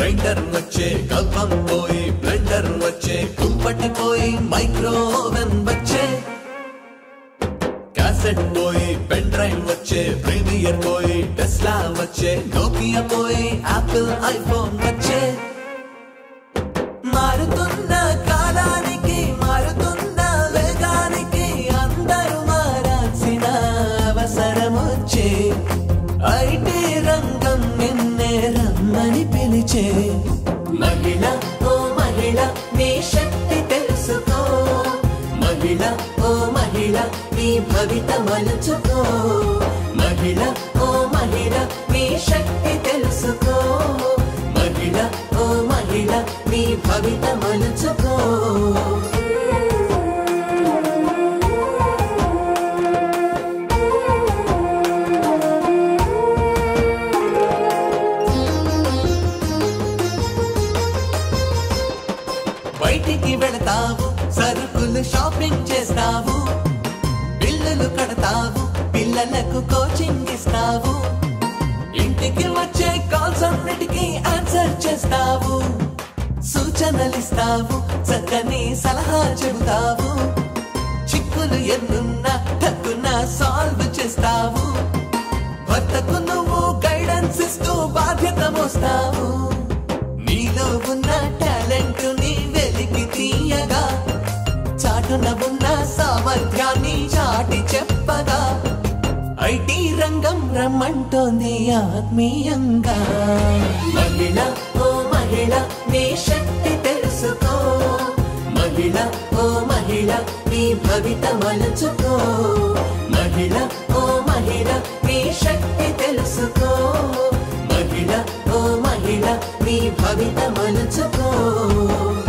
grinder వచ్చే కల్పం పోయి బ్లెండర్ వచ్చే కుంపటి పోయి మైక్రోవెన్ వచ్చే క్యాసెట్ పోయి పెన్ డ్రైవ్ వచ్చే ప్రీమియర్ పోయి టెస్లా వచ్చే నోకియా పోయి యాపిల్ ఐఫోన్ వచ్చే మారుతున్న కాలానికి మారుతున్న వేగానికి అందరూ మారాల్సిన అవసరం వచ్చే ఐటీ రంగం నిన్నే రమ్మని పిలిచే మహిళ ఓ మహిళ నీ శక్తి తెలుసుకో మహిళ ఓ మహిళ నీ భవిత మలుచుకో మహిళ ఓ మహిళ నీ శక్తి తెలుసుకో మహిళ ఓ మహిళ నీ భవిత మలుచుకో బయటికి వెళతావు సరుకులు షాపింగ్ చేస్తావు బిల్లులు కడతావు పిల్లలకు కోచింగ్ ఇస్తావు ఇంటికి వచ్చే కాల్స్ అన్నిటికీ ఆన్సర్ చేస్తావు సూచనలిస్తావు చక్కని సలహా చెబుతావు చిక్కులు ఎన్నున్నా తక్కున సాల్వ్ చేస్తావు భర్తకు నువ్వు గైడెన్స్ ఇస్తూ బాధ్యత మోస్తావు నీలో ఉన్న టాలెంట్ ని వెలికి తీయగా చాటున ఉన్న సామర్థ్యాన్ని చాటి చెప్పగా ఐటీ రంగం రమ్మంటోంది ఆత్మీయంగా మహిళ ఓ మహిళ నీ శక్తి తెలుసుకో మహిళ ఓ మహిళ నీ భవిత మలుచుకో మహిళ ఓ మహిళ నీ శక్తి తెలుసుకో మహిళ ఓ మహిళ నీ భవిత మలుచుకో